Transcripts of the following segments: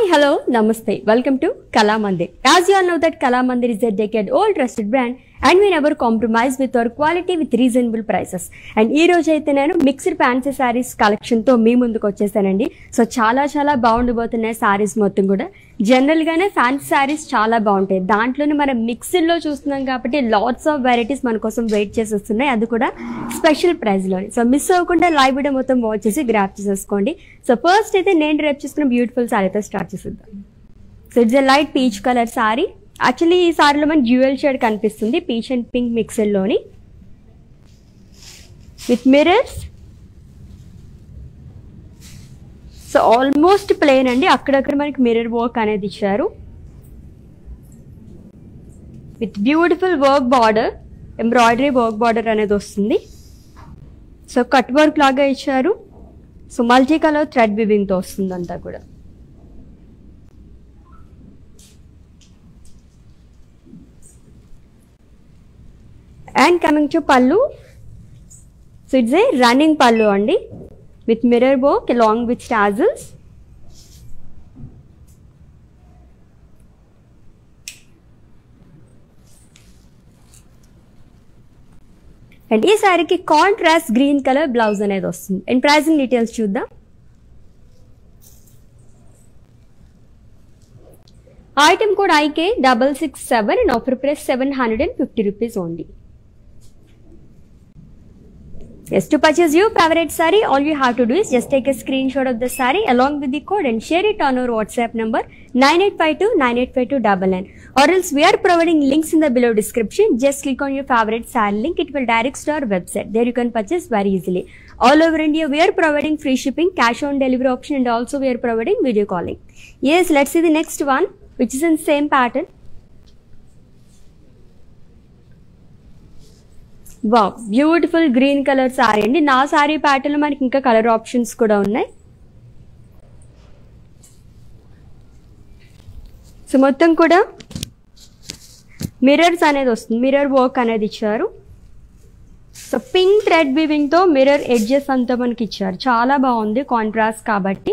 hello, namaste. Welcome to Kala Mandir. As you all know that Kala Mandir is a decade old trusted brand and we never compromise with our quality with reasonable prices. And ఈ రోజు అయితే నేను mixed fancy saris collection తో మీ ముందుకు వచ్చేసానండి so చాలా చాలా బాగుండిపోతున్నాయి శారీస్ మొత్తం కూడా జనరల్ గానే ఫ్యాన్సీ శారీస్ చాలా బాగుంటాయి దాంట్లోనే మనం మిక్స్డ్ లో చూస్తున్నాం కాబట్టి లాట్స్ ఆఫ్ వెరైటీస్ మన కోసం వెయిట్ చేసి వస్తున్నాయి అది కూడా స్పెషల్ ప్రైస్ లోని సో మిస్ అవ్వకుండా లైవ్ వీడియో మొత్తం వాచ్ చేసి గ్రాప్ చేసేసుకోండి సో ఫస్ట్ అయితే నేను రేపు చేసుకున్న బ్యూటిఫుల్ శారీతో స్టార్ట్ చేసేద్దాం so it's a light peach colour saree actually ఈ సారీలో మనకి డ్యూయల్ షేడ్ కనిపిస్తుంది పీచ్ అండ్ పింక్ మిక్సర్లోని with mirrors so almost plain అండి అక్కడక్కడ మనకి మిర్రర్ వర్క్ అనేది ఇచ్చారు with beautiful work border embroidery work border అనేది వస్తుంది సో కట్ వర్క్ లాగా ఇచ్చారు సో మల్టీ కలర్ థ్రెడ్ వివింగ్తో వస్తుంది అంతా కూడా and coming to pallu so it's a running pallu అండి with mirror work along with tassels and ఈ శారీకి కాంట్రాస్ట్ గ్రీన్ కలర్ బ్లౌజ్ అనేది వస్తుంది అండ్ ప్రైసింగ్ డీటెయిల్స్ చూద్దాం item code IK double six seven and offer price seven hundred and fifty rupees only Yes, to purchase your favorite saree, all you have to do is just take a screenshot of the saree along with the code and share it on our WhatsApp number 9852985299. Or else we are providing links in the below description. Just click on your favorite saree link. It will direct to our website. There you can purchase very easily. All over India, we are providing free shipping, cash on delivery option, and also we are providing video calling. Yes, let's see the next one, which is in same pattern. వా beautiful green colour sorry అండి నా sorry pattern లో మనకి ఇంకా colour options కూడా ఉన్నాయి so మొత్తం కూడా మిర్రర్స్ అనేది వస్తుంది మిర్రర్ వర్క్ అనేది ఇచ్చారు సో పింక్ థ్రెడ్ వీవింగ్ తో మిర్రర్ ఎడ్జెస్ అంతా మనకి ఇచ్చారు చాలా బాగుంది కాంట్రాస్ట్ కాబట్టి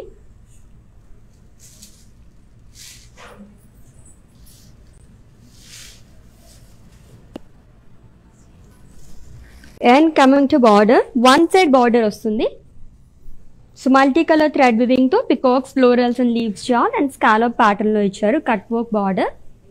and coming to border one side border వస్తుంది so multi colour thread weaving తో పికాక్స్ ఫ్లోరల్స్ అండ్ లీవ్స్ జాన్ అండ్ స్కాలప్ ప్యాటర్న్ లో ఇచ్చారు cut work border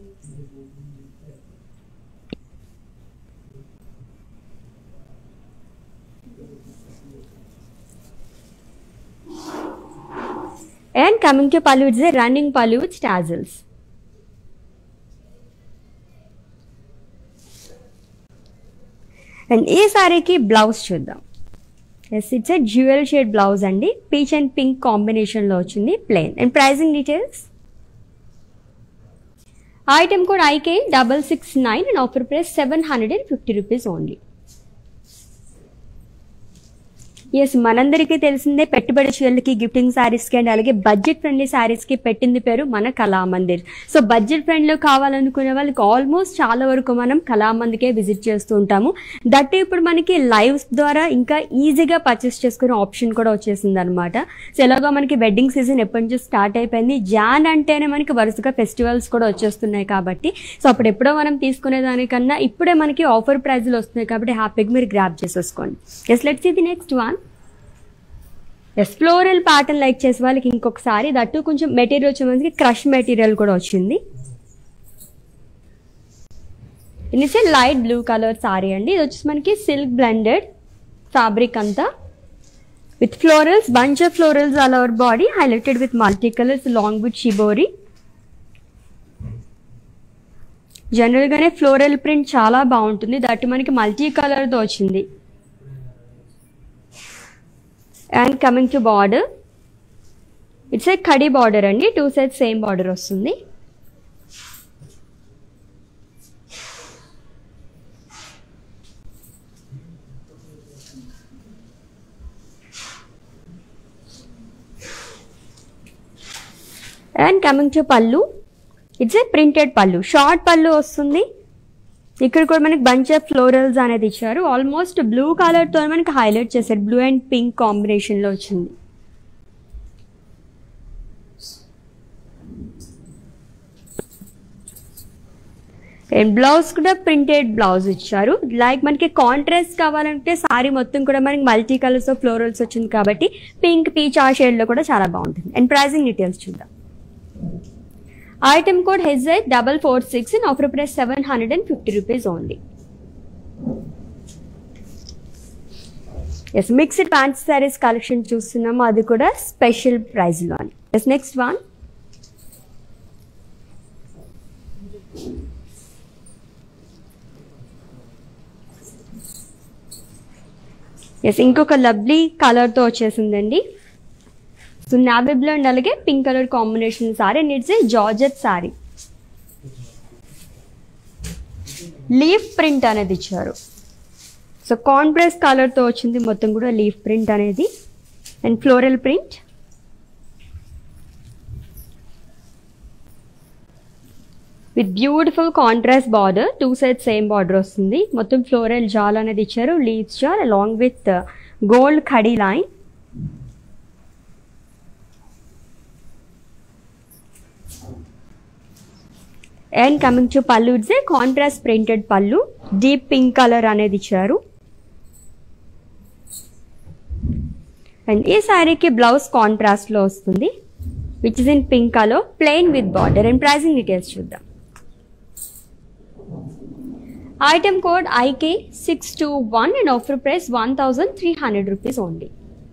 and coming to pallu it's a running pallu with tassels and ఈ సారీకి blouse చూద్దాం yes it's a jewel shade blouse అండి peach and pink కాంబినేషన్లో వచ్చింది plain and pricing details item code IK double six nine and offer price seven hundred and fifty rupees only yes మనందరికీ తెలిసిందే పెట్టుబడి చీరలకి గిఫ్టింగ్ శారీస్కి and అలాగే budget friendly శారీస్కి పెట్టింది పేరు మన కళామందిర్ సో బడ్జెట్ ఫ్రెండ్లో కావాలనుకునే వాళ్ళకి ఆల్మోస్ట్ చాలా వరకు మనం కళామందికే విజిట్ చేస్తూ ఉంటాము దట్ ఇప్పుడు మనకి లైవ్స్ ద్వారా ఇంకా ఈజీగా పర్చేస్ చేసుకునే ఆప్షన్ కూడా వచ్చేసింది అనమాట సో ఎలాగో మనకి వెడ్డింగ్ సీజన్ ఎప్పటి నుంచి స్టార్ట్ అయిపోయింది జాన్ అంటేనే మనకి వరుసగా ఫెస్టివల్స్ కూడా వచ్చేస్తున్నాయి కాబట్టి సో అప్పుడు ఎప్పుడో మనం తీసుకునే దానికన్నా ఇప్పుడే మనకి ఆఫర్ ప్రైజ్లు వస్తున్నాయి కాబట్టి హ్యాపీగా మీరు గ్రాప్ చేసేసుకోండి ఎస్ లెట్స్ ఇది next one yes floral pattern like చేసే వాళ్ళకి ఇంకొకసారి దట్టు కొంచెం మెటీరియల్ వచ్చే మనకి క్రష్ మెటీరియల్ కూడా వచ్చింది ఇది లైట్ బ్లూ కలర్ సారీ అండి ఇది వచ్చేసి మనకి సిల్క్ బ్లెండెడ్ ఫ్యాబ్రిక్ అంతా with florals bunch of florals all over body highlighted with multi colours long with shibori జనరల్గానే ఫ్లోరల్ ప్రింట్ చాలా బాగుంటుంది దట్టు మనకి మల్టీ కలర్తో వచ్చింది and coming to border it's a కడి బార్డర్ అండి టూ సైడ్ సేమ్ బార్డర్ వస్తుంది and coming to pallu it's a printed pallu short pallu వస్తుంది ఇక్కడ కూడా మనకి బంచ్ ఆఫ్ ఫ్లోరల్స్ అనేది ఇచ్చారు ఆల్మోస్ట్ బ్లూ కలర్తో మనకి హైలైట్ చేశారు బ్లూ అండ్ పింక్ కాంబినేషన్లో వచ్చింది అండ్ బ్లౌజ్ కూడా ప్రింటెడ్ బ్లౌజ్ ఇచ్చారు లైక్ మనకి కాంట్రాస్ట్ కావాలంటే సారీ మొత్తం కూడా మనకి మల్టీ కలర్స్ ఫ్లోరల్స్ వచ్చింది కాబట్టి పింక్ పీచ్ ఆ షేడ్లో కూడా చాలా బాగుంటుంది అండ్ ప్రైజింగ్ డీటెయిల్స్ చూద్దాం item code HI double four six in offer price seven hundred and fifty rupees only yes mixed pant sarees collection చూస్తున్నాము అది కూడా స్పెషల్ ప్రైస్లో అని ఎస్ నెక్స్ట్ వన్ ఎస్ ఇంకొక లవ్లీ కలర్తో వచ్చేసిందండి సో నావీ బ్లూ అండ్ అలాగే pink colour combination saree and it's a georgette saree leaf print అనేది ఇచ్చారు సో కాంట్రాస్ట్ కలర్తో వచ్చింది మొత్తం కూడా లీఫ్ ప్రింట్ అనేది and floral print with beautiful contrast border two side same border వస్తుంది మొత్తం ఫ్లోరల్ జాల్ అనేది ఇచ్చారు లీవ్స్ జాల్ along with gold khadi line and coming to pallu it's a contrast printed pallu deep pink colour అనేది ఇచ్చారు అండ్ ఈ శారీకి బ్లౌజ్ కాంట్రాస్ట్లో వస్తుంది which is in pink colour plain with border and pricing details చూద్దాం item code IK six two one and offer price one thousand three hundred rupees only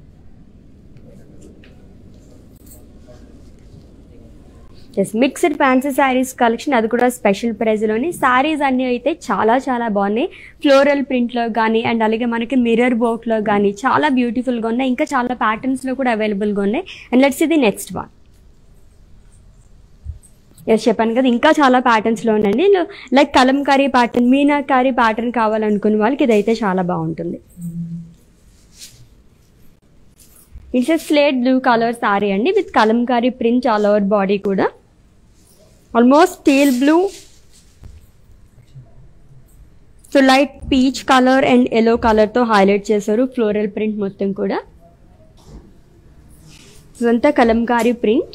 yes mixed fancy saris collection అది కూడా special ప్రైస్లోని saris అన్నీ అయితే చాలా చాలా బాగున్నాయి floral ప్రింట్లో కానీ అండ్ అలాగే మనకి మిర్రర్ వర్క్లో కానీ చాలా బ్యూటిఫుల్గా ఉన్నాయి ఇంకా చాలా ప్యాటర్న్స్లో కూడా అవైలబుల్గా ఉన్నాయి అండ్ లెట్స్ ఇది నెక్స్ట్ వన్ ఎస్ చెప్పాను కదా ఇంకా చాలా ప్యాటర్న్స్లో ఉండండి like kalamkari pattern meenakari pattern కావాలనుకునే వాళ్ళకి ఇదైతే చాలా బాగుంటుంది it's a slate blue colour sorry అండి with kalamkari print all over body కూడా almost steel blue so light peach colour and yellow కలర్తో హైలైట్ చేశారు ఫ్లోరల్ ప్రింట్ మొత్తం కూడా ఇదంతా kalamkari print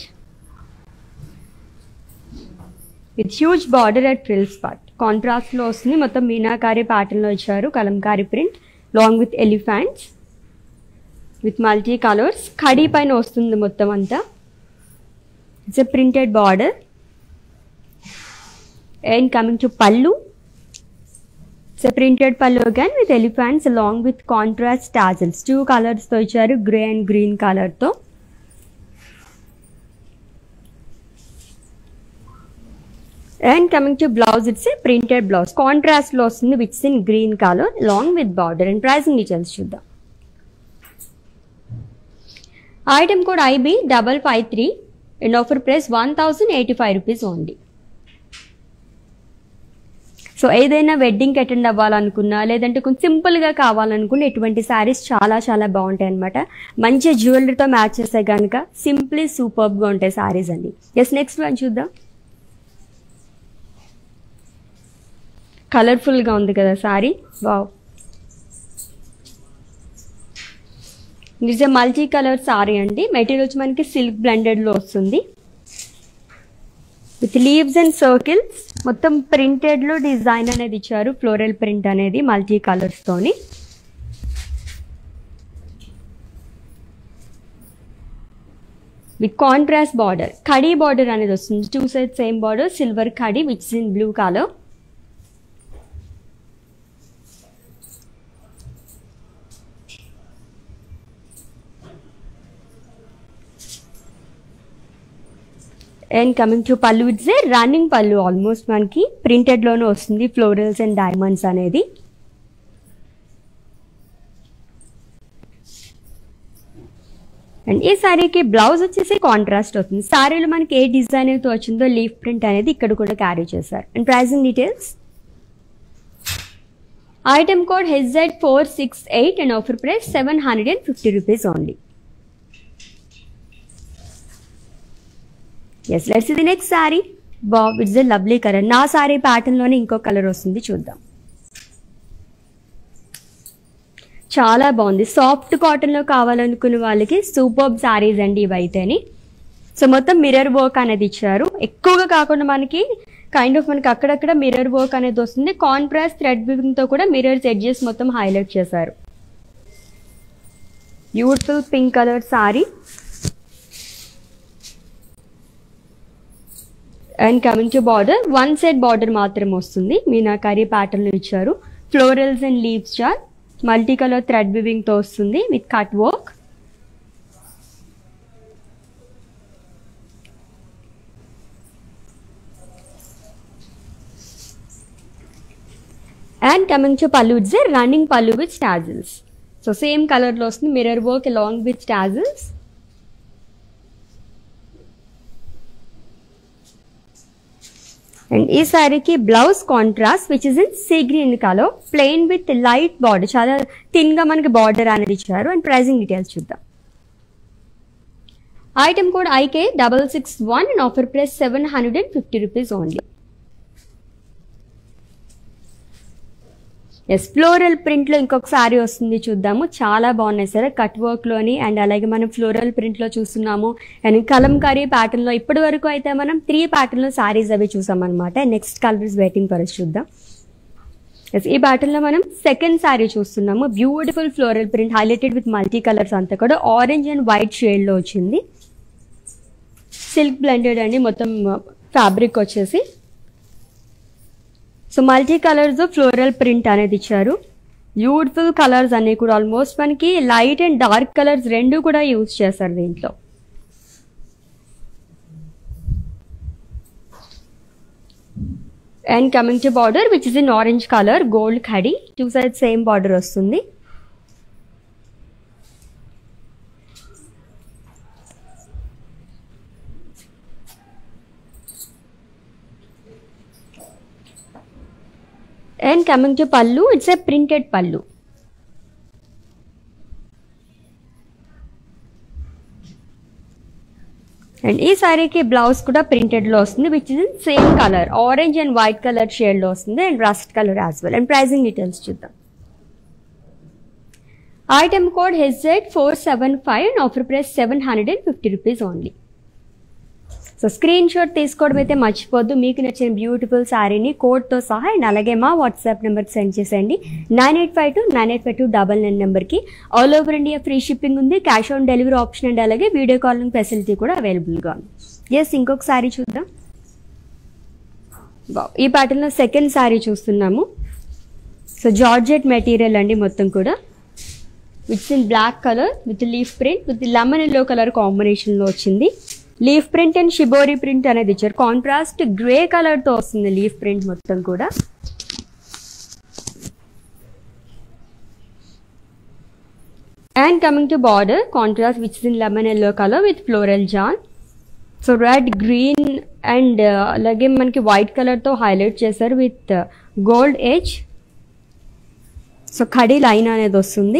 with huge border at frills part కాంట్రాస్ట్లో వస్తుంది మొత్తం మీనాకారి ప్యాటర్న్లో ఇచ్చారు kalamkari print long with elephants with multi colours khadi పైన వస్తుంది మొత్తం అంతా it's a printed border and coming to pallu it's a printed pallu again with elephants long with contrast tassels two కలర్స్తో ఇచ్చారు గ్రే అండ్ గ్రీన్ కలర్తో and coming to blouse it's a printed blouse కాంట్రాస్ట్లో వస్తుంది which's in green colour long with border and pricing details చూద్దాం item code IB double five three and offer price one thousand eighty five rupees only so ఏదైనా వెడ్డింగ్కి attend అవ్వాలనుకున్నా లేదంటే కొంచెం సింపుల్గా కావాలనుకున్న ఇటువంటి శారీస్ చాలా చాలా బాగుంటాయి అనమాట మంచి జ్యువెలరీతో మ్యాచ్ చేస్తే కనుక సింప్లీ సూపర్గా ఉంటాయి శారీస్ అండి ఎస్ నెక్స్ట్ వన్ చూద్దాం కలర్ఫుల్గా ఉంది కదా sari wow it's a multi colour sorry అండి మెటీరియల్ వచ్చి మనకి సిల్క్ బ్లెండెడ్లో వస్తుంది విత్ లీవ్స్ అండ్ సర్కిల్స్ మొత్తం ప్రింటెడ్లో డిజైన్ అనేది ఇచ్చారు ఫ్లోరల్ ప్రింట్ అనేది మల్టీ కలర్స్తోని with contrast border khadi border అనేది వస్తుంది two side same border silver khadi which in blue colour and coming to pallu it's a running pallu almost మనకి ప్రింటెడ్లోనే వస్తుంది ఫ్లోరల్స్ అండ్ డైమండ్స్ అనేది అండ్ ఈ శారీకి బ్లౌజ్ వచ్చేసి కాంట్రాస్ట్ అవుతుంది శారీలో మనకి ఏ డిజైన్ అయితే వచ్చిందో లీఫ్ ప్రింట్ అనేది ఇక్కడ కూడా క్యారీ చేశారు and pricing details item code HZ four six eight and offer price seven hundred and fifty rupees only yes let's ఇది నెక్స్ట్ సారీ బాబ్ ఇట్స్ ఎ లవ్లీ కలర్ నా సారీ ప్యాటర్న్లోనే ఇంకో కలర్ వస్తుంది చూద్దాం చాలా బాగుంది సాఫ్ట్ కాటన్లో కావాలనుకునే వాళ్ళకి సూపర్బ్ సారీస్ అండి ఇవైతేని సో మొత్తం మిర్రర్ వర్క్ అనేది ఇచ్చారు ఎక్కువగా కాకుండా మనకి కైండ్ ఆఫ్ మనకి అక్కడక్కడ మిర్రర్ వర్క్ అనేది వస్తుంది కాంట్రాస్ట్ థ్రెడ్ వివింగ్ తో కూడా మిర్రర్స్ ఎడ్జెస్ మొత్తం హైలైట్ చేశారు beautiful pink colour sari and coming to border one side border మాత్రం వస్తుంది మీనాకారి ప్యాటర్న్ ఇచ్చారు ఫ్లోరల్స్ అండ్ లీవ్స్ చార్ మల్టీ కలర్ థ్రెడ్ వివింగ్ తో వస్తుంది with cut work and coming to pallu it's running pallu with tassels so same కలర్లో వస్తుంది mirror work along with tassels and ఈ శారీకి blouse contrast which is in sea green colour plain with light border చాలా thin గా మనకి border అనేది ఇచ్చారు and pricing details చూద్దాం item code IK double six one and offer price seven hundred and fifty rupees only yes floral print లో ఇంకొక సారీ వస్తుంది చూద్దాము చాలా బాగున్నాయి సార్ కట్ వర్క్ లోని అండ్ అలాగే మనం ఫ్లోరల్ ప్రింట్ లో చూస్తున్నాము అండ్ కలంకారీ ప్యాటర్న్ లో ఇప్పటి వరకు అయితే మనం త్రీ ప్యాటర్న్ లో సారీస్ అవి చూసాం అనమాట నెక్స్ట్ కలర్స్ వెయిటింగ్ ఫర్ చూద్దాం ఎస్ ఈ ప్యాటర్న్ లో మనం సెకండ్ సారీ చూస్తున్నాము beautiful floral print highlighted with multi colours అంతా కూడా ఆరెంజ్ అండ్ వైట్ షేడ్ లో వచ్చింది సిల్క్ బ్లెండెడ్ అండి మొత్తం ఫ్యాబ్రిక్ వచ్చేసి so multi colours floral print అనేది ఇచ్చారు బ్యూటిఫుల్ కలర్స్ అన్ని కూడా ఆల్మోస్ట్ మనకి లైట్ అండ్ డార్క్ కలర్స్ రెండు కూడా యూజ్ చేస్తారు దీంట్లో and coming to border which is in orange colour gold khadi two side same border వస్తుంది and coming to pallu it's a printed pallu and ఈ సారీకి బ్లౌజ్ కూడా ప్రింటెడ్ లో వస్తుంది which is in same colour orange and white colour shade లో వస్తుంది and rust colour as well and pricing details చూద్దాం item code HZ four seven five and offer price seven hundred and fifty rupees only so screenshot తీసుకోవడం అయితే మర్చిపోద్దు మీకు నచ్చిన beautiful శారీని కోడ్తో సహా అండ్ అలాగే మా వాట్సాప్ నెంబర్కి సెండ్ చేసేయండి nine eight five two nine eight five two double nine నెంబర్కి all over India free shipping ఉంది cash on delivery option and అలాగే వీడియో కాలింగ్ ఫెసిలిటీ కూడా అవైలబుల్గా ఉంది ఎస్ ఇంకొక శారీ చూద్దాం వావ్. ఈ ప్యాటర్న్లో సెకండ్ శారీ చూస్తున్నాము సో జార్జెట్ మెటీరియల్ అండి మొత్తం కూడా with in black colour with leaf print with lemon yellow colour కాంబినేషన్లో వచ్చింది leaf print and shibori print అనేది ఇచ్చారు కాంట్రాస్ట్ గ్రే కలర్తో వస్తుంది లీఫ్ ప్రింట్ మొత్తం కూడా and coming to border contrast which in lemon yellow colour with floral జాన్ so red green and అలాగే మనకి వైట్ కలర్తో హైలైట్ చేశారు with gold edge so khadi line అనేది వస్తుంది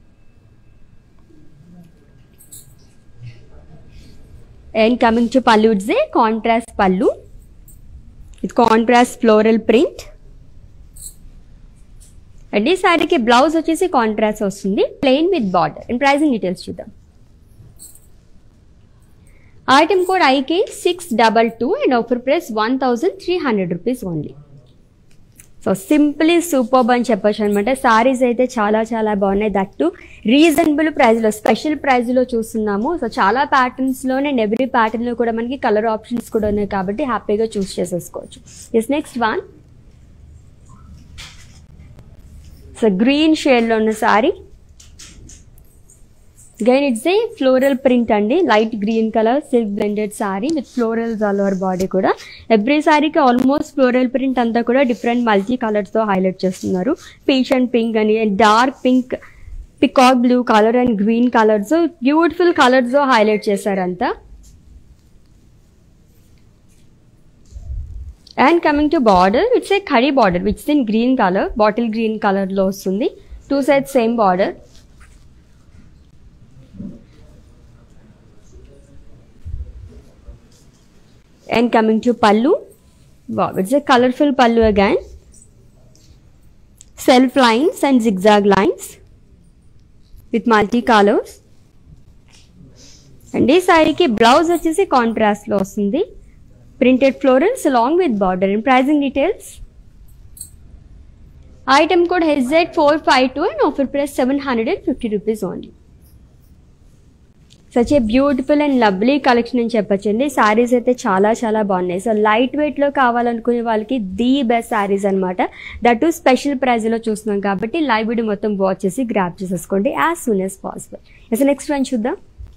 and coming to pallu it's a contrast pallu with contrast floral print and ఈ శారీకి blouse వచ్చేసి కాంట్రాస్ట్ వస్తుంది plain with border and pricing details చూద్దాం item code IK six double two and offer price one thousand three hundred rupees only so simply superb అని చెప్పొచ్చు అనమాట సారీస్ అయితే చాలా చాలా బాగున్నాయి దట్టు రీజనబుల్ ప్రైస్లో స్పెషల్ ప్రైస్లో చూస్తున్నాము సో చాలా ప్యాటర్న్స్లోనే అండ్ ఎవ్రీ ప్యాటర్న్లో కూడా మనకి కలర్ ఆప్షన్స్ కూడా ఉన్నాయి కాబట్టి హ్యాపీగా చూస్ చేసేసుకోవచ్చు yes next one so green షేడ్లో ఉన్న sari again it's a floral print అండి light green colour silk blended sari with florals all over body కూడా ఎవ్రీ సారీకి ఆల్మోస్ట్ ఫ్లోరల్ ప్రింట్ అంతా కూడా డిఫరెంట్ మల్టీ కలర్స్తో హైలైట్ చేస్తున్నారు పీచ్ అండ్ పింక్ అని dark pink peacock blue colour and green colours beautiful కలర్స్తో highlight చేశారంతా and coming to border it's a khadi border which in green colour bottle green కలర్లో వస్తుంది two side same border and coming to pallu wow it's a colorful pallu again self lines and zigzag lines with multi colors and ఈ శారీకి blouse వచ్చేసి కాంట్రాస్ట్లో వస్తుంది printed florals along with border and pricing details. Item code HZ452 and offer price 750 rupees only. Such a beautiful and lovely collection అని చెప్పొచ్చండి శారీస్ అయితే చాలా చాలా బాగున్నాయి సో లైట్ వెయిట్లో కావాలనుకునే వాళ్ళకి ది బెస్ట్ శారీస్ అనమాట దట్ టు స్పెషల్ ప్రైజ్లో చూస్తున్నాం కాబట్టి లైవ్ వీడియో మొత్తం వాచ్ చేసి గ్రాప్ చేసేసుకోండి as soon as possible yes next one చూద్దాం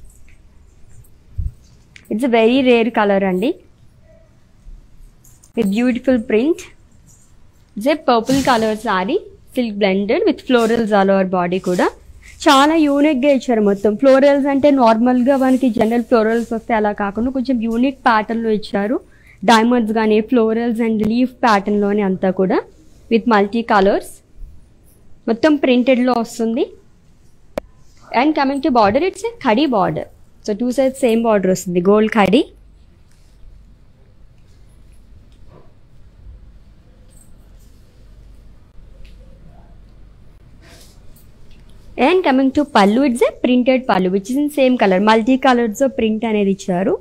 it's a very rare colour అండి with beautiful print it's a purple colour sari silk blended with florals all over body కూడా చాలా యూనిక్గా ఇచ్చారు మొత్తం ఫ్లోరల్స్ అంటే నార్మల్గా మనకి జనరల్ ఫ్లోరల్స్ వస్తే అలా కాకుండా కొంచెం యూనిక్ ప్యాటర్న్లో ఇచ్చారు డైమండ్స్ కానీ ఫ్లోరల్స్ అండ్ లీఫ్ ప్యాటర్న్లోనే అంతా కూడా విత్ మల్టీ కలర్స్ మొత్తం ప్రింటెడ్లో వస్తుంది and coming to border it's a khadi border so two side same border వస్తుంది gold khadi and coming to pallu it's a printed pallu which is in same colour multi colours print అనేది ఇచ్చారు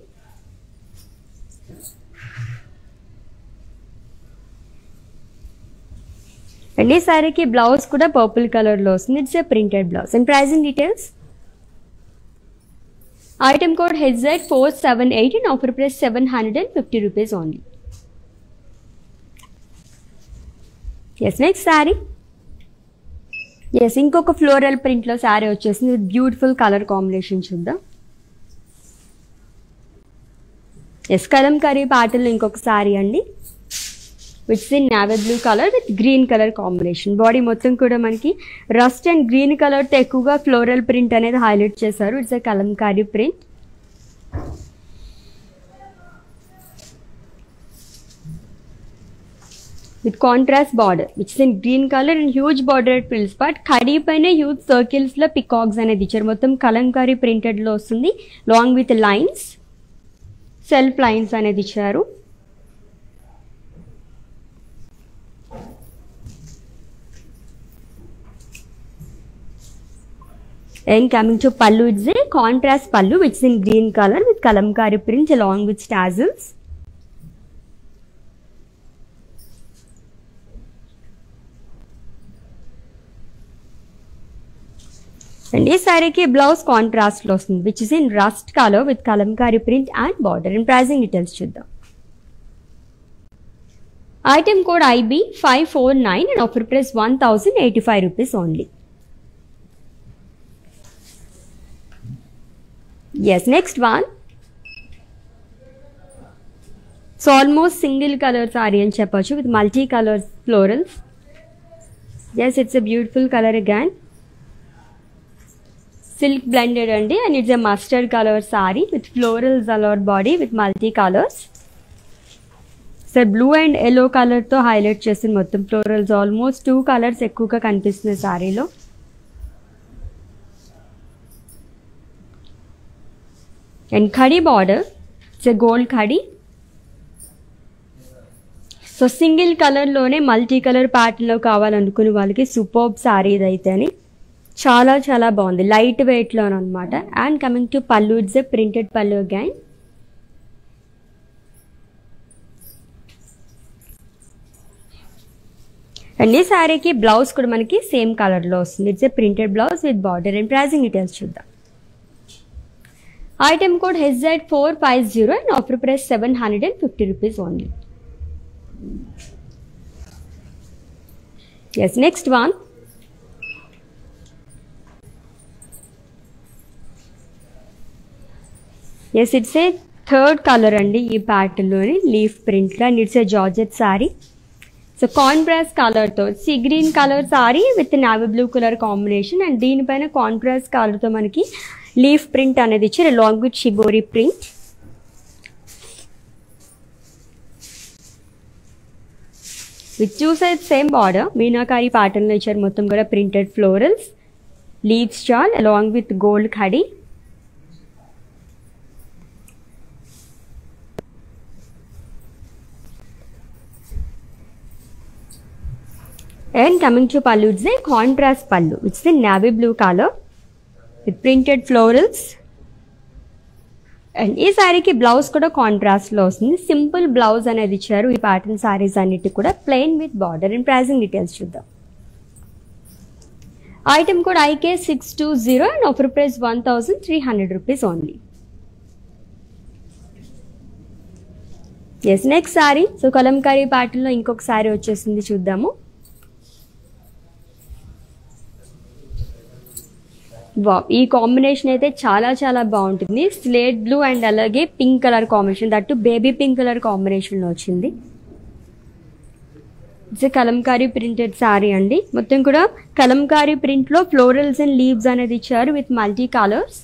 and ఈ సారీకి blouse కూడా purple కలర్లో వస్తుంది it's a printed blouse and pricing details item code HZ four seven eight and offer price seven hundred and fifty rupees only yes next sari yes ఇంకొక floral ప్రింట్లో శారీ వచ్చేసింది విత్ బ్యూటిఫుల్ కలర్ కాంబినేషన్ చూద్దాం yes kalamkari ప్యాటర్న్లో ఇంకొక శారీ అండి విట్స్ in navy blue colour with green colour combination body మొత్తం కూడా మనకి రస్ట్ అండ్ గ్రీన్ కలర్తో ఎక్కువగా ఫ్లోరల్ ప్రింట్ అనేది హైలైట్ చేశారు it's a kalamkari print with contrast border which in green colour and huge border at frills but khadi పైన హ్యూజ్ సర్కిల్స్లో peacocks అనేది ఇచ్చారు మొత్తం కలంకారీ ప్రింటెడ్లో వస్తుంది long with lines self lines అనేది ఇచ్చారు And coming to pallu, it's a contrast pallu which is in green color with kalamkari print along with tassels. And ఈ శారీకి బ్లౌజ్ కాంట్రాస్ట్లో వస్తుంది which is in rust colour with kalamkari print and border and pricing details చూద్దాం item code IB five four nine and offer price one thousand eighty five rupees only yes next one so almost single colour sari అని చెప్పొచ్చు with multi colours florals yes it's a beautiful colour again silk blended అండి and it's a mustard colour sari with florals all over body with multi colours sir blue and yellow కలర్తో highlight చేసింది మొత్తం florals almost two colours ఎక్కువగా కనిపిస్తున్నాయి సారీలో and khadi border it's a gold khadi so single కలర్లోనే multi colour ప్యాటర్న్లో కావాలనుకునే వాళ్ళకి సూపర్బ్ శారీ ఇదైతే అని చాలా చాలా బాగుంది లైట్ వెయిట్లో అనమాట and coming to pallu it's a printed pallu again and ఈ శారీకి బ్లౌజ్ కూడా మనకి సేమ్ కలర్లో వస్తుంది it's a printed blouse with border and pricing details చూద్దాం item code HZ four five zero and offer price seven hundred and fifty rupees only yes next one yes it's a third colour అండి ఈ ప్యాటర్న్లోని leaf ప్రింట్లో and it's a georgette sari so contrast కలర్తో sea green colour sari with navy blue colour combination and దీనిపైన contrast కలర్తో మనకి leaf print అనేది ఇచ్చారు long with shibori print with two side same border meenakari ప్యాటర్న్లో ఇచ్చారు మొత్తం కూడా printed florals leave stall along with gold khadi And coming to pallu, it's a contrast pallu, which is in navy blue color with printed florals. And ఈ శారీకి blouse కూడా contrast లో వస్తుంది simple blouse అనేది ఇచ్చారు ఈ ప్యాటర్న్ శారీస్ అన్నిటి కూడా plain with border and pricing details చూద్దాం item code IK six two zero and offer price one thousand three hundred rupees only yes next sari so kalamkari ప్యాటర్న్లో ఇంకొక శారీ వచ్చేసింది చూద్దాము వా ఈ కాంబినేషన్ అయితే చాలా చాలా బాగుంటుంది స్లేట్ బ్లూ అండ్ అలాగే pink colour combination that baby pink colour కాంబినేషన్లో వచ్చింది ఇట్స్ కలంకారీ ప్రింటెడ్ శారీ అండి మొత్తం కూడా కలంకారీ ప్రింట్లో ఫ్లోరల్స్ అండ్ లీవ్స్ అనేది ఇచ్చారు with multi colours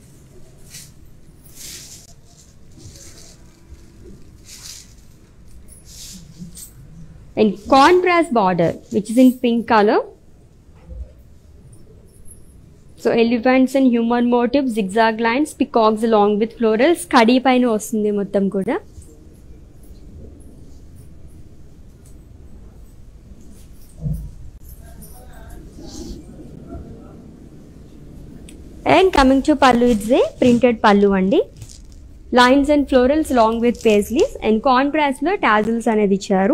and contrast border which is in pink colour so elephants and human motif zigzag lines peacocks along with florals కడీ పైన వస్తుంది మొత్తం కూడా and coming to pallu it's a printed pallu అండి lines and florals long with paisleys and contrast లో tassels అనేది ఇచ్చారు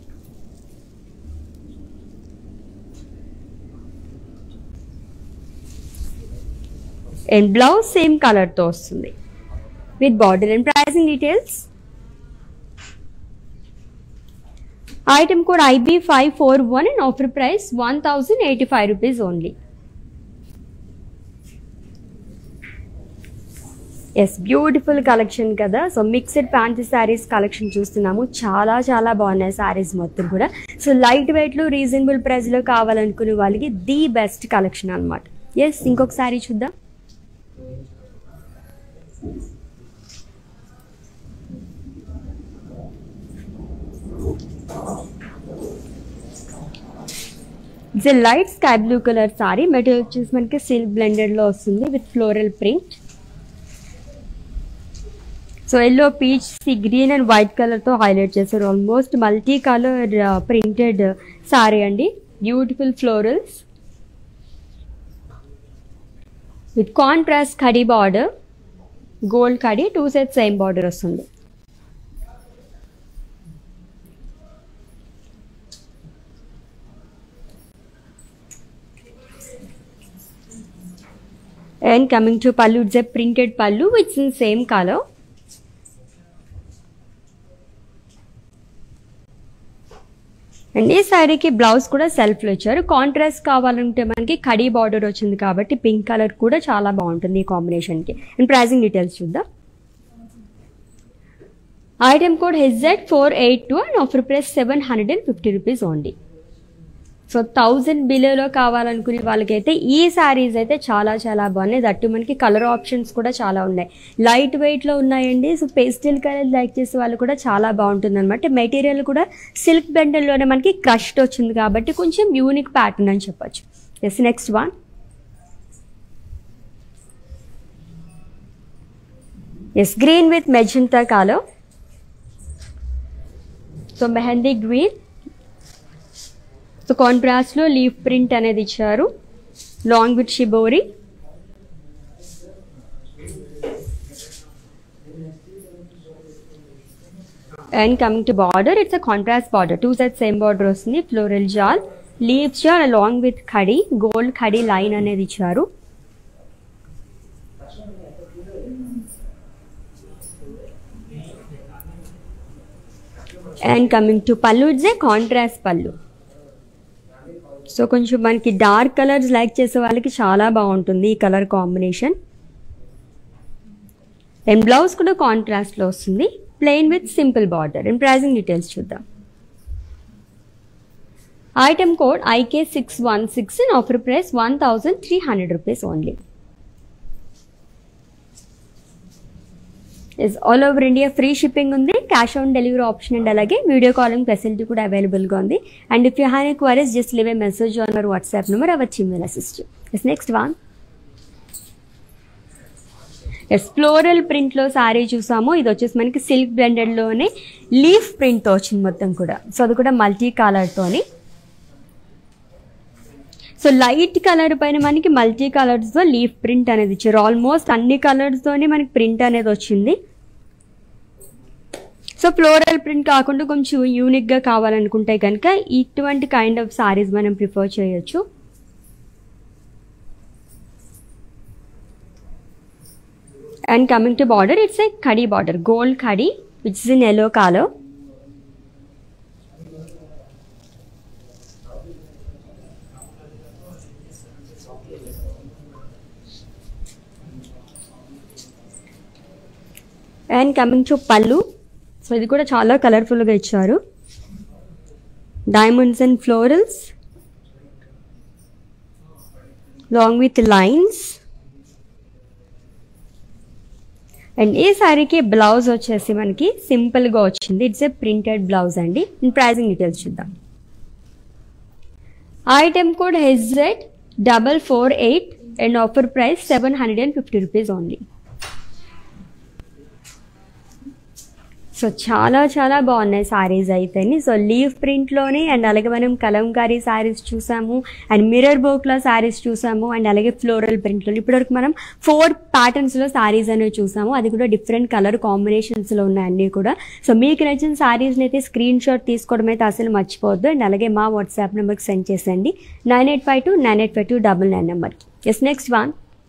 and blouse same colour తో వస్తుంది with border and pricing details item code IB five four one and offer price one thousand eighty five rupees only yes beautiful collection కదా so mixed pant saris collection చూస్తున్నాము చాలా చాలా బాగున్నాయి శారీస్ మొత్తం కూడా so light వెయిట్లో రీజనబుల్ ప్రైస్లో కావాలనుకునే వాళ్ళకి ది బెస్ట్ కలెక్షన్ అనమాట ఎస్ ఇంకొక శారీ చూద్దాం it's light sky blue colour sari material వచ్చేసి మనకి సిల్క్ బ్లెండెడ్ లో వస్తుంది with floral print so yellow peach sea green and white colour తో హైలైట్ చేశారు almost multi colour printed sari అండి బ్యూటిఫుల్ ఫ్లోరల్స్ విత్ కాంట్రాస్ట్ కడీ బార్డర్ గోల్డ్ కడీ టూ సెట్ సేమ్ బార్డర్ వస్తుంది and coming to pallu it's a printed pallu which is in same color and ఈ శారీకి blouse కూడా సెల్ఫ్లో ఇచ్చారు కాంట్రాస్ట్ కావాలంటే మనకి కడీ బార్డర్ వచ్చింది కాబట్టి పింక్ కలర్ కూడా చాలా బాగుంటుంది ఈ కాంబినేషన్కి అండ్ ప్రైజింగ్ డీటెయిల్స్ చూద్దాం item code HZ four eight two and offer price seven hundred and fifty rupees only so thousand బిలోలో కావాలనుకునే వాళ్ళకైతే ఈ శారీస్ అయితే చాలా చాలా బాగున్నాయి దట్టు మనకి కలర్ ఆప్షన్స్ కూడా చాలా ఉన్నాయి లైట్ వెయిట్లో ఉన్నాయండి సో పేస్టిల్ కలర్ లైక్ చేసే వాళ్ళు కూడా చాలా బాగుంటుంది అనమాట మెటీరియల్ కూడా సిల్క్ బెండల్లోనే మనకి క్రష్డ్ వచ్చింది కాబట్టి కొంచెం యూనిక్ ప్యాటర్న్ అని చెప్పొచ్చు yes next one yes green with magenta కాలో సో మెహందీ గ్రీన్ సో కాంట్రాస్ట్లో లీఫ్ ప్రింట్ అనేది ఇచ్చారు long with shibori and coming to border it's a contrast border two set same border వస్తుంది ఫ్లోరల్ జాల్ లీవ్స్ జాల్ along with ఖడీ gold khadi line అనేది ఇచ్చారు and coming to pallu it's a contrast pallu so కొంచెం మనకి డార్క్ కలర్స్ లైక్ చేసే వాళ్ళకి చాలా బాగుంటుంది ఈ కలర్ కాంబినేషన్ అండ్ బ్లౌజ్ కూడా కాంట్రాస్ట్లో వస్తుంది plain with simple border and pricing details చూద్దాం item code IK six one six and offer price one thousand three hundred rupees only is all over India free shipping ఉంది cash on delivery option and అలాగే video calling facility కూడా అవైలబుల్గా ఉంది and if you have enquiries just leave a message on our WhatsApp number our చిమ్మెల్ assist is next one yes floral ప్రింట్లో శారీ చూసాము ఇది వచ్చేసి మనకి సిల్క్ బ్లెండెడ్లోనే లీఫ్ ప్రింట్తో వచ్చింది మొత్తం కూడా సో అది కూడా మల్టీ కలర్తోని సో లైట్ కలర్ పైన మనకి మల్టీ కలర్స్తో లీఫ్ ప్రింట్ అనేది ఇచ్చారు ఆల్మోస్ట్ అన్ని కలర్స్తోనే మనకి ప్రింట్ అనేది వచ్చింది సో ఫ్లోరల్ ప్రింట్ కాకుండా కొంచెం యూనిక్గా కావాలనుకుంటే కనుక ఇటువంటి కైండ్ ఆఫ్ సారీస్ మనం ప్రిఫర్ చేయొచ్చు and coming to border it's a కడీ border gold khadi which is in yellow colour and coming to pallu so ఇది కూడా చాలా కలర్ఫుల్గా ఇచ్చారు diamonds and florals long with lines and ఈ శారీకి బ్లౌజ్ వచ్చేసి మనకి సింపుల్గా వచ్చింది ఇట్స్ ఏ ప్రింటెడ్ బ్లౌజ్ అండి ప్రైజింగ్ డీటెయిల్స్ చూద్దాం item code HZ double four eight and offer price seven hundred and fifty rupees only so చాలా చాలా బాగున్నాయి సారీస్ అయితేని సో లీవ్ ప్రింట్లోనే అండ్ అలాగే మనం కలంకారీ సారీస్ చూసాము అండ్ మిర్రర్ బోక్లో సారీస్ చూసాము అండ్ అలాగే ఫ్లోరల్ ప్రింట్లో ఇప్పటివరకు మనం ఫోర్ ప్యాటర్న్స్లో సారీస్ అనేవి చూసాము అది కూడా డిఫరెంట్ కలర్ కాంబినేషన్స్లో ఉన్నాయి అన్నీ కూడా సో మీకు నచ్చిన సారీస్ని అయితే స్క్రీన్ షాట్ తీసుకోవడం అయితే అసలు మర్చిపోవద్దు అండ్ అలాగే మా వాట్సాప్ నెంబర్కి సెండ్ చేసేయండి nine eight five two nine eight five two double nine నెంబర్కి ఎస్ నెక్స్ట్ వన్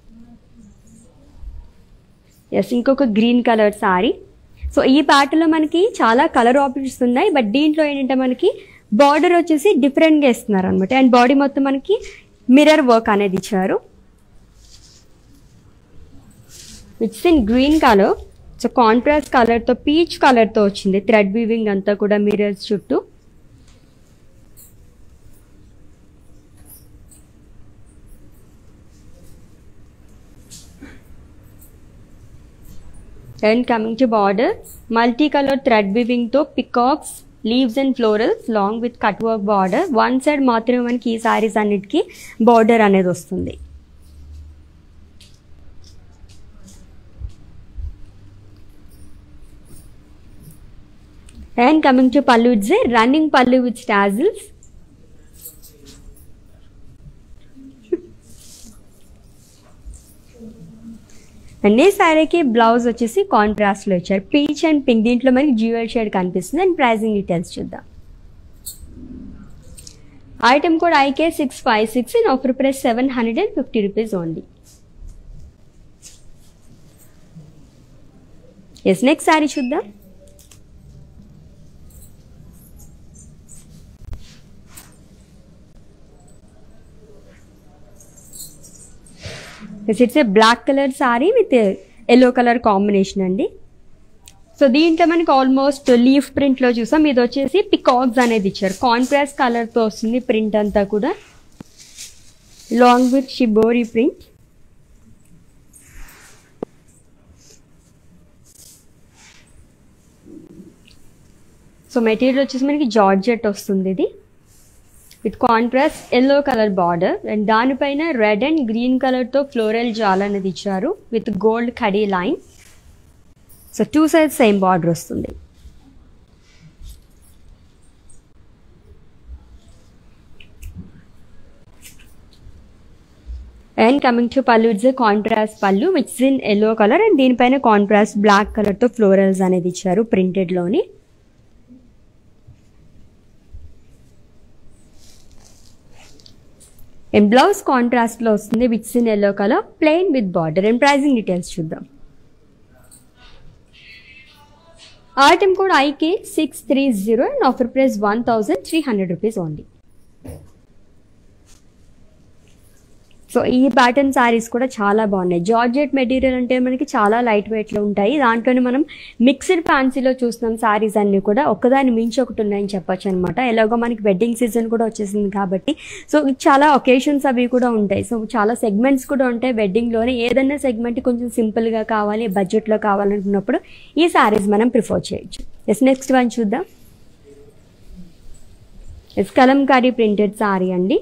ఎస్ ఇంకొక గ్రీన్ కలర్ సారీ సో ఈ ప్యాటర్న్లో మనకి చాలా కలర్ ఆప్షన్స్ ఉన్నాయి బట్ దీంట్లో ఏంటంటే మనకి బార్డర్ వచ్చేసి డిఫరెంట్గా ఇస్తున్నారు అనమాట అండ్ బాడీ మొత్తం మనకి మిర్రర్ వర్క్ అనేది ఇచ్చారు it's in green colour so contrast కలర్తో పీచ్ కలర్తో వచ్చింది థ్రెడ్ వీవింగ్ అంతా కూడా మిర్రర్స్ చుట్టూ and coming to border multi colour thread వివింగ్తో peacocks leaves and florals long with cut work border one side మాత్రమే మనకి ఈ సారీస్ అన్నిటికీ బార్డర్ అనేది వస్తుంది and coming to pallu it's a running pallu with tassels and ఈ శారీకి బ్లౌజ్ వచ్చేసి కాంట్రాస్ట్లో ఇచ్చారు పీచ్ అండ్ పింక్ దీంట్లో మనకి జ్యువెల్ షేడ్ కనిపిస్తుంది అండ్ ప్రైజింగ్ డీటెయిల్స్ చూద్దాం item code IK six five six in offer price seven hundred and fifty rupees only yes next sari చూద్దాం it's a black colour sari with yellow colour combination అండి so దీంట్లో మనకి almost leaf ప్రింట్లో చూసాం ఇది వచ్చేసి peacocks అనేది ఇచ్చారు కాంట్రాస్ట్ కలర్తో వస్తుంది ప్రింట్ అంతా కూడా long with shibori print so material వచ్చేసి మనకి జార్జెట్ వస్తుంది ఇది with contrast yellow colour border and దానిపైన రెడ్ అండ్ గ్రీన్ కలర్తో ఫ్లోరల్ జాల్ అనేది ఇచ్చారు with gold khadi line so two sides same border వస్తుంది and coming to pallu it's contrast pallu which in yellow colour and దీనిపైన కాంట్రాస్ట్ బ్లాక్ కలర్తో ఫ్లోరల్స్ అనేది ఇచ్చారు ప్రింటెడ్లోని అండ్ బ్లౌజ్ కాంట్రాస్ట్లో వస్తుంది which in yellow colour plain with border and pricing details చూద్దాం item code IK six three zero and offer price one thousand three hundred rupees only so ఈ pattern saris కూడా చాలా బాగున్నాయి జార్జెట్ మెటీరియల్ అంటే మనకి చాలా లైట్ వెయిట్లో ఉంటాయి దాంట్లోనే మనం మిక్స్డ్ ఫ్యాన్సీలో చూస్తున్నాం శారీస్ అన్నీ కూడా ఒకదాని మించి ఒకటి ఉన్నాయని చెప్పొచ్చు అనమాట ఎలాగో మనకి వెడ్డింగ్ సీజన్ కూడా వచ్చేసింది కాబట్టి సో చాలా ఒకేషన్స్ అవి కూడా ఉంటాయి సో చాలా సెగ్మెంట్స్ కూడా ఉంటాయి వెడ్డింగ్లోనే ఏదైనా సెగ్మెంట్ కొంచెం సింపుల్గా కావాలి బడ్జెట్లో కావాలనుకున్నప్పుడు ఈ శారీస్ మనం ప్రిఫర్ చేయొచ్చు ఎస్ నెక్స్ట్ వన్ చూద్దాం ఎస్ కలంకారీ ప్రింటెడ్ సారీ అండి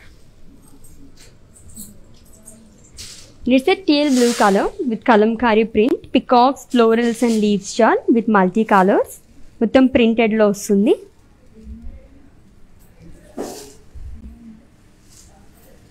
It's a teal blue color with kalamkari print, peacocks, florals and leaves shawl with multi colors. మొత్తం ప్రింటెడ్లో వస్తుంది